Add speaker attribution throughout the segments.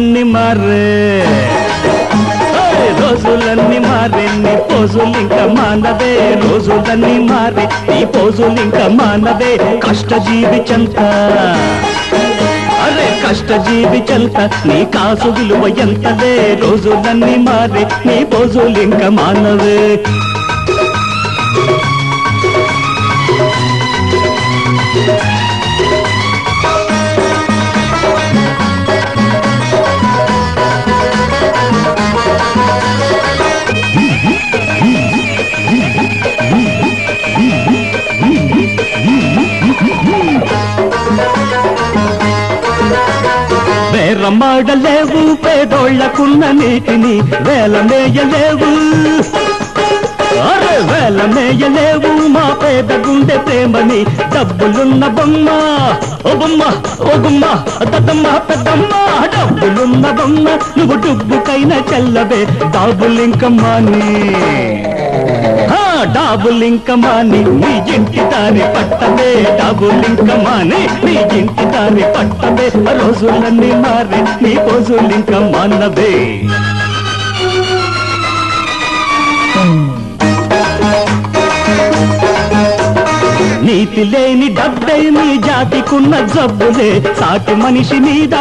Speaker 1: రోజులన్నీ మారే ఏయ్, రోజులన్నీ మారే నీ పోజులు ఇంకా మానవే రోజులన్నీ మారే నీ పోజులు ఇంకా మానవే కష్టజీవి చంత అరే కష్టజీవి చల్త నీ కాసు విలువ ఎంతదే రోజులన్నీ మారే నీ పోజులు ఇంకా మానవే వేరమాడలేవు పేదోళ్లకున్న నీటిని వేలమేయలేవు అరే వేలమేయలేవు మా పేద గుండె ప్రేమని డబ్బులున్న బొమ్మ ఓ బొమ్మ ఓ గుమ్మ దద్దమ్మ పెద్దమ్మ డబ్బులున్న బొమ్మ నువ్వు డుబ్బుకైనా చెల్లవే డాబులింకమ్మాని ఆ, డాబులింకమాని నీ ఇంటి దారి పట్టవే డాబులింకమాని నీ ఇంటి దారి పట్టవే రోజులన్నీ మారే నీ రోజులింక మానవే నీతి లేని డబ్బే మీ జాతికున్న జబ్బులే సాటి మనిషి మీద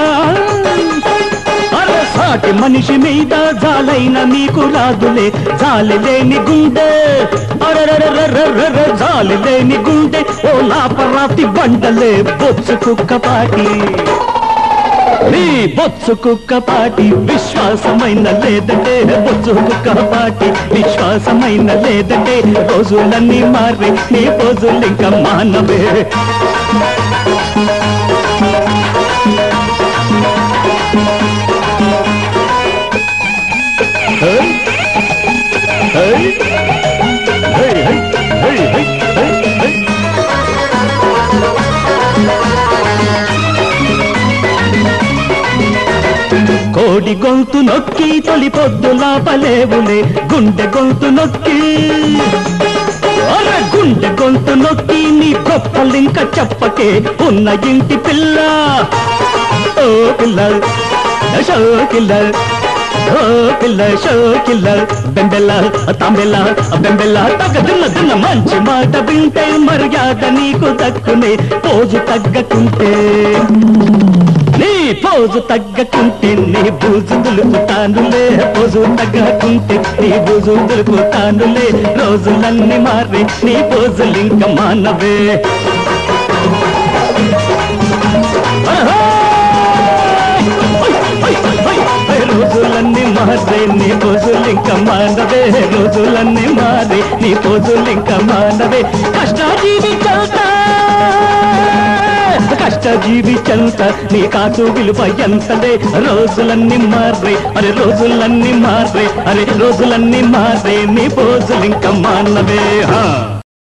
Speaker 1: అరే సాటి మనిషి మీద జాలైన మీకు రాదులే జాలి లేని గుండె అరరరరరరర జాలి లేని గుండె ఓ లాపరాతి బండలే బొచ్చు కుక్కపాటి నీ బొచ్చు కుక్కపాటి విశ్వాసమైన లేదంటే బొచ్చు కుక్కపాటి విశ్వాసమైన లేదంటే రోజులన్నీ మారి నీ రోజులు ఇంకా మానవే హే? హే? హే, హే, హే, హే, హే, హే. కోడి గొంతు నొక్కి తొలి పొద్దులా పలేవులే గుండె గొంతు నొక్కి అరే గుండె గొంతు నొక్కి నీ గొప్పలింక చెప్పకే ఉన్న ఇంటి పిల్ల ఓ పిల్ల షోకిల్ల ఓ పిల్ల షోకిల్ల బెంబెల్ల తాంబెల్ల బెంబెల్ల తగ్గ దిన్న దిన్న మంచి మాట వింటే మర్యాద నీకు దక్కునే పోజు తగ్గకుంటే నీ పోజు తగ్గకుంటే నీ బూజు దులుపుతానులే పోజు తగ్గకుంటే నీ బూజు దులుపుతానులే రోజులన్నీ మారి నీ పోజులింక మానవే రోజులన్నీ మారే నీ పోజులింక మానవే రోజులన్నీ మారి నీ పోజులింక మానవే కష్టాజీవి చల్తా కష్టజీవి చంత నీ కాసు విలువ ఎంతలే రోజులన్నీ మారే అరే రోజులన్నీ మారే అరే రోజులన్నీ మారే నీ పోజులింక మానవే హా